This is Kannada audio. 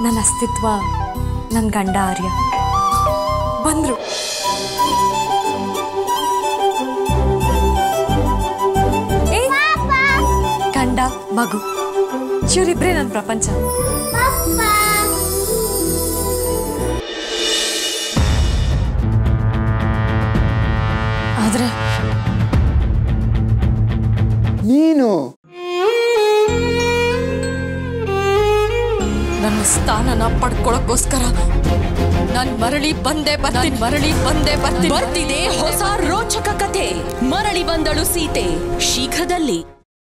ನನ್ನ ಅಸ್ತಿತ್ವ ನನ್ನ ಗಂಡ ಆರ್ಯ ಬಂದ್ರು ಏ, ಗಂಡ ಮಗು ಇವರಿಬ್ರೇ ನನ್ನ ಪ್ರಪಂಚ ಆದ್ರೆ ನೀನು ನನ್ನ ಸ್ಥಾನನ ಪಡ್ಕೊಳಕ್ಕೋಸ್ಕರ ನಾನ್ ಮರಳಿ ಬಂದೆ ಬರ್ತೀನಿ ಮರಳಿ ಬಂದೆ ಬರ್ತೀನಿ ಬರ್ತಿದೆ ಹೊಸ ರೋಚಕ ಕಥೆ ಮರಳಿ ಬಂದಳು ಸೀತೆ ಶೀಘ್ರದಲ್ಲಿ